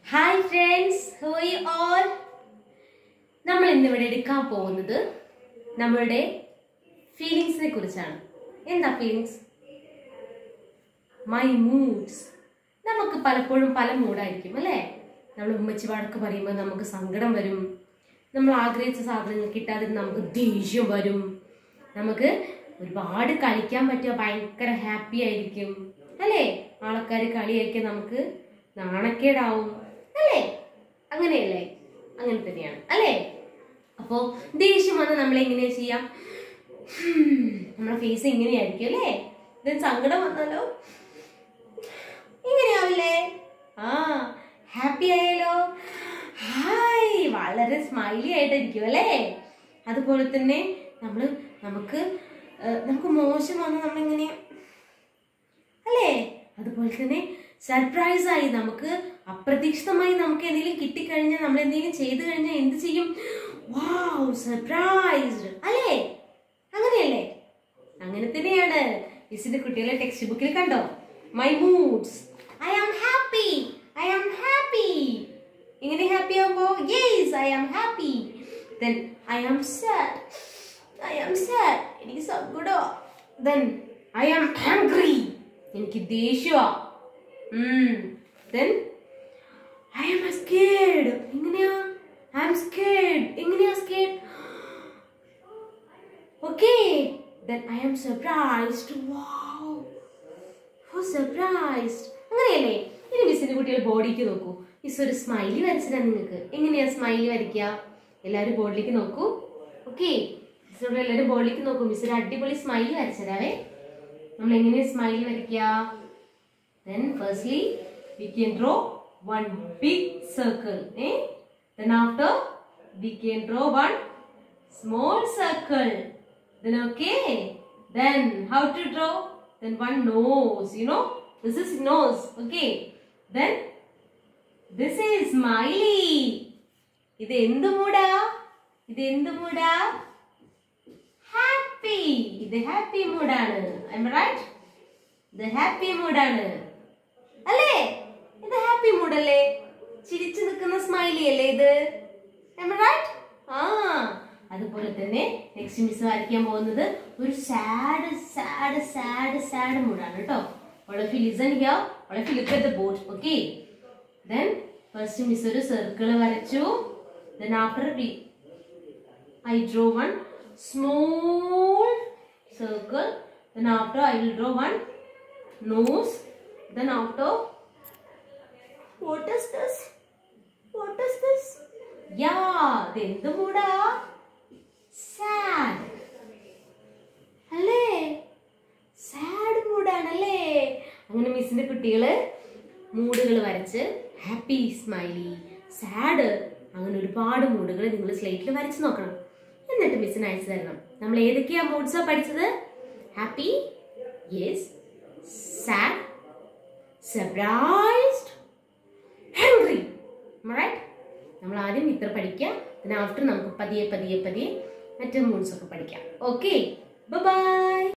Hi friends how you all നമ്മൾ ഇന്നിവിടെ എടുക്കാൻ പോകുന്നത് നമ്മളുടെ ഫീലിങ്സിനെ കുറിച്ചാണ് എന്താ ഫീലിങ്സ് മൈ മൂഡ്സ് നമുക്ക് പലപ്പോഴും പല മൂഡായിരിക്കും അല്ലേ നമ്മൾ ഉമ്മച്ചി വഴക്ക് പറയുമ്പോൾ നമുക്ക് സങ്കടം വരും നമ്മൾ ആഗ്രഹിച്ച സാധനങ്ങൾ കിട്ടാതെ നമുക്ക് ദേഷ്യം വരും നമുക്ക് ഒരുപാട് കളിക്കാൻ പറ്റുക ഭയങ്കര ഹാപ്പി ആയിരിക്കും അല്ലേ ആൾക്കാർ കളിയാക്കി നമുക്ക് നാണക്കേടാവും അല്ലേ അങ്ങനെയല്ലേ അങ്ങനെ തന്നെയാണ് അല്ലേ അപ്പോൾ ദേഷ്യം വന്ന് നമ്മൾ എങ്ങനെയാ ചെയ്യാം ഹും, നമ്മുടെ ഫേസ് ഇങ്ങനെയായിരിക്കും അല്ലേ ഇത് സങ്കടം വന്നാലോ ഇങ്ങനെയാവില്ലേ ആ ഹാപ്പി ആയാലോ ഹായ് വളരെ സ്മൈലി ആയിട്ടായിരിക്കും അല്ലേ അതുപോലെ തന്നെ നമ്മൾ നമുക്ക് ഏഹ്, നമുക്ക് മോശം വന്ന് നമ്മളിങ്ങനെ അല്ലേ അതുപോലെ തന്നെ സർപ്രൈസ് ആയി നമുക്ക് അപ്രതീക്ഷിതമായി നമുക്ക് എന്തെങ്കിലും കിട്ടിക്കഴിഞ്ഞാൽ നമ്മൾ എന്തെങ്കിലും ചെയ്തു കഴിഞ്ഞാൽ എന്ത് ചെയ്യും വാവ് സർപ്രൈസ്ഡ് അല്ലേ അങ്ങനെയല്ലേ അങ്ങനെ തന്നെയാണ് മിസ്സിന്റെ കുട്ടികളെ ടെക്സ്റ്റ് ബുക്കിൽ കണ്ടോ my moods I am happy I am happy ഇങ്ങനെ ഹാപ്പി ആകുമ്പോ yes I am happy then I am sad I am sad എനിക്ക് സങ്കടോ ദെൻ ഐ ആം ആംഗ്രി എനിക്ക് ദേഷ്യമാ ദെൻ ഐ ആം സ്കേഡ് എങ്ങനെയാ ഐ ആം സ്കേഡ് എങ്ങനെയാ scared Okay, then I am surprised. Wow. Oh, surprised. അങ്ങനെയല്ലേ ഇനി മിസ്സിന്റെ കുട്ടികൾ ബോഡിക്ക് നോക്കൂ മിസ് ഒരു സ്മൈലി വരച്ചിട്ടാ നിങ്ങൾക്ക് എങ്ങനെയാ സ്മൈലി വരയ്ക്കുക എല്ലാവരും ബോർഡിലേക്ക് നോക്കൂ ഓക്കെ മിസ്സിനോട് എല്ലാവരും ബോർഡിലേക്ക് നോക്കൂ മിസ് ഒരു അടിപൊളി സ്മൈലി വരച്ചതാവേ നമ്മൾ എങ്ങനെയാ സ്മൈലി വരയ്ക്കുക then firstly we can draw one big circle eh? then after we can draw one small circle then okay then how to draw then one nose you know this is nose okay then this is smiley ഇത് എന്ത് മൂടാ ഇത് എന്ത് മൂടാ happy ഇത് happy മൂഡാണ് all right ഇത് happy മൂഡാണ് അല്ലേ ഇത് ഹാപ്പി മൂഡല്ലേ ചിരിച്ചു നിൽക്കുന്ന സ്മൈലി അല്ലേ ഇത് റൈറ്റ് ആ അതുപോലെ തന്നെ നെക്സ്റ്റ് മിസ് വരയ്ക്കാൻ പോകുന്നത് ഒരു സാഡ് സാഡ് സാഡ് സാഡ് മൂഡാണ് കേട്ടോ All of you listen here. All of you look at the board. Okay. Then first miss ഒരു സർക്കിൾ വരച്ചു then after we I draw one small circle. Then after I will draw one nose. Then after what is this? What is this? Yeah, ഇത് എന്ത് മൂടാ sad അല്ലേ sad മൂഡാണല്ലേ അങ്ങനെ മിസ്സിന്റെ കുട്ടികള് മൂഡുകൾ വരച്ച് happy smiley sad അങ്ങനെ ഒരുപാട് മൂഡുകൾ നിങ്ങൾ സ്ലേറ്റിൽ വരച്ച് നോക്കണം എന്നിട്ട് മിസ്സിന് അയച്ചു തരണം നമ്മൾ ഏതൊക്കെയാ മൂഡ്സാ പഠിച്ചത് happy yes sad surprised hungry right നമ്മൾ ആദ്യം ഇത്ര പഠിക്കാം പിന്നെ ആഫ്റ്റർ നമുക്ക് പതിയെ പതിയെ പതിയെ മറ്റേ മൂഡ്സ് ഒക്കെ പഠിക്കാം ഓക്കെ ബൈ